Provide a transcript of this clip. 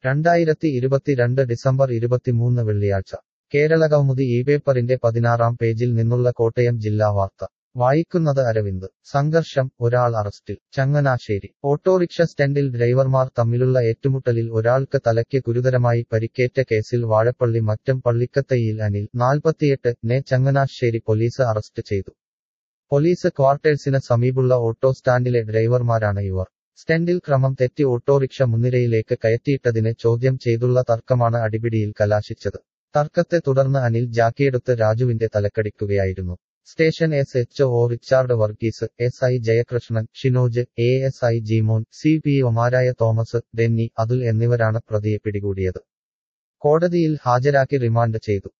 രണ്ടായിരത്തി ഇരുപത്തിരണ്ട് ഡിസംബർ ഇരുപത്തിമൂന്ന് വെള്ളിയാഴ്ച കേരളകൗമുദി ഈ പേപ്പറിന്റെ പതിനാറാം പേജിൽ നിന്നുള്ള കോട്ടയം ജില്ലാ വാർത്ത വായിക്കുന്നത് അരവിന്ദ് സംഘർഷം ഒരാൾ അറസ്റ്റിൽ ചങ്ങനാശ്ശേരി ഓട്ടോറിക്ഷ സ്റ്റാൻഡിൽ ഡ്രൈവർമാർ തമ്മിലുള്ള ഏറ്റുമുട്ടലിൽ ഒരാൾക്ക് തലയ്ക്ക് ഗുരുതരമായി പരിക്കേറ്റ കേസിൽ വാഴപ്പള്ളി മറ്റം പള്ളിക്കത്തയിൽ അനിൽ നാൽപ്പത്തിയെട്ട് നെ ചങ്ങനാശ്ശേരി പോലീസ് അറസ്റ്റ് ചെയ്തു പോലീസ് ക്വാർട്ടേഴ്സിന് സമീപുള്ള ഓട്ടോ സ്റ്റാൻഡിലെ ഡ്രൈവർമാരാണ് ഇവർ സ്റ്റാൻഡിൽ ക്രമം തെറ്റി ഓട്ടോറിക്ഷ മുൻനിരയിലേക്ക് കയറ്റിയിട്ടതിനെ ചോദ്യം ചെയ്തുള്ള തർക്കമാണ് അടിപിടിയിൽ കലാശിച്ചത് തർക്കത്തെ തുടർന്ന് അനിൽ ജാക്കിയെടുത്ത് രാജുവിന്റെ തലക്കടിക്കുകയായിരുന്നു station S H O Richard Varghese S I Jayakrishnan Shinoj A S I Jimon C P ഒമാരായ തോമസ് ഡെന്നി അതുൽ എന്നിവരാണ് പ്രതിയെ പിടികൂടിയത് കോടതിയിൽ ഹാജരാക്കി റിമാൻഡ് ചെയ്തു